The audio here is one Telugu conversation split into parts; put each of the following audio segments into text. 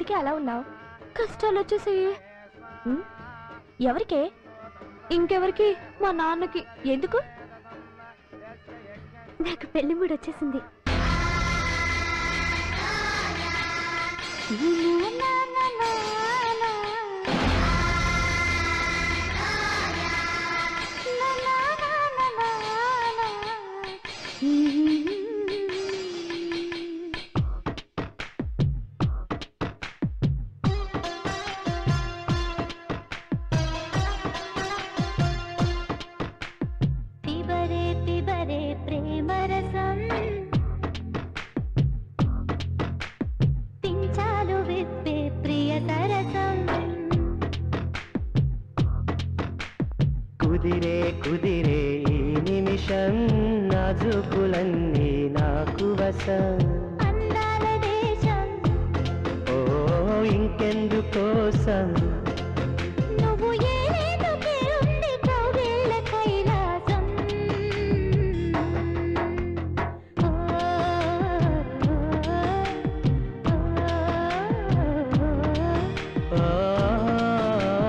ఎందుకే అలా ఉన్నావు కష్టాలు వచ్చేసి ఎవరికే ఇంకెవరికి మా నాన్నకి ఎందుకు నాకు పెళ్లి మూడు వచ్చేసింది పిబరే పిబరే ప్రేమరసం తించాలు విప్పే ప్రియ సరసం కుదిరే కుదిరే ఈ నిమిషం నాజుకులన్నీ నాకు వసం అందాల దేశం ఓ ఇంకెందుకోసం నువ్వు ఏలేదుకే ఉంది కౌగిళ్ళ కైలాసం ఓ, ఓ, ఓ. ఓ,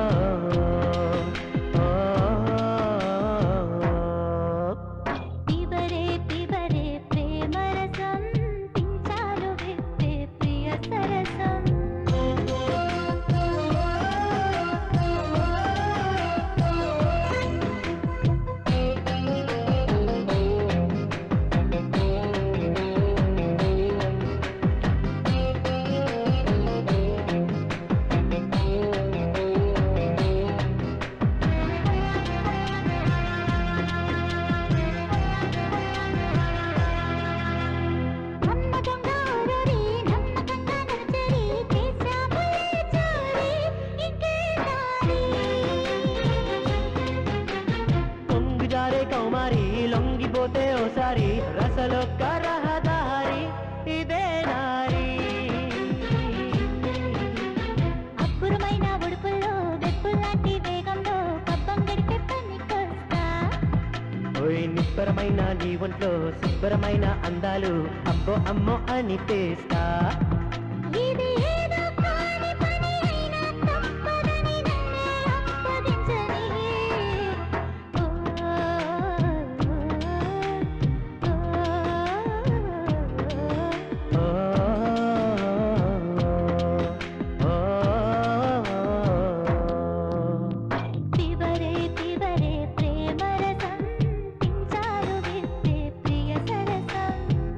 ఓ, పిబరే పిబరే ప్రేమరసం పించాలు విప్పే ప్రియ సరసం నమ్మకంగా ఊరూరి, నమ్మకంగా నడిచేరి, చేశాములే చోరీ, ఇంకే దారి. పొంగు జారే కౌమారి లొంగిపోతే ఓసారి రసలొక్క రహదారి ఇదే నారి అబ్బురమైన ఉడుపుల్లో వెప్పుల్లాంటి వేగంలో పబ్బం గడిపే పనికొస్తా ఓయ్ నిబ్బరమైన నీ ఒంట్లో శుభ్రమైన అందాలు అబ్బో అమ్మో అనిపేస్తా ఇది ఏదో కాని పని అయినా తప్పదని నన్నే అప్పగించని ఓ, ఓ, ఓ. ఓ, ఓ, పిబరే పిబరే ప్రేమరసం పించాలు విప్పే ప్రియ సరసం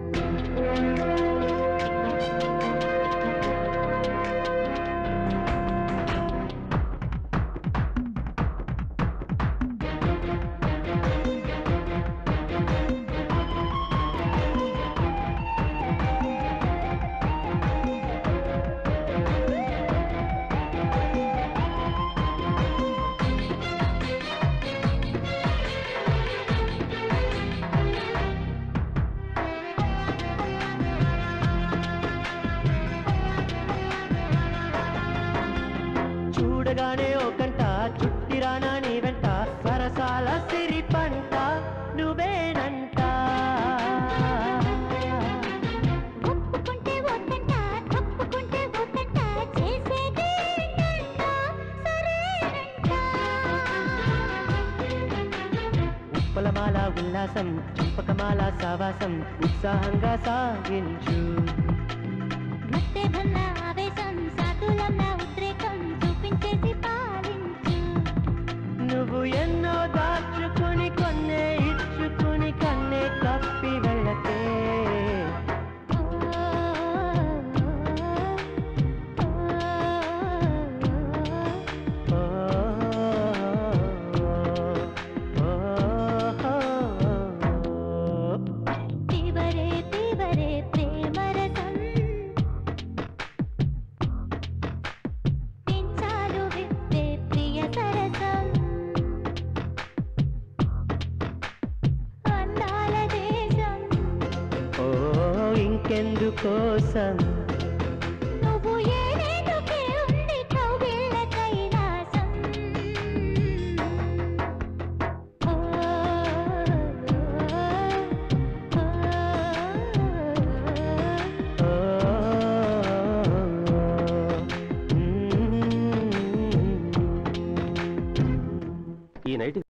చూడగానే ఓ కంట చుట్టిరానా నీ వెంట సరసాల సిరి పంట నువ్వేనంట ఒప్పుకుంటే వద్దంట తప్పుకుంటే వద్దంట చేసేది ఏంటంట సరేనంట ఉప్పలమాల ఉల్లాసం చంపకమాల సావాసం ఉత్సాహంగా సాగించు మత్తే భన్న ఆవేశం సాకులన్న ఉద్రేకం చూపించేసి పాలించు నువ్వు ఎన్నో దాచుకుని కొన్నే ఇచ్చుకుని కన్నే తప్పి వెళ్ళతే ఓ, ఓ, ఓ, ఓ, ఓ. పిబరే పిబరే ప్రేమరసం పించాలు విప్పే ప్రియ సరసం అందాల దేశం ఓ ఇంకెందుకోసం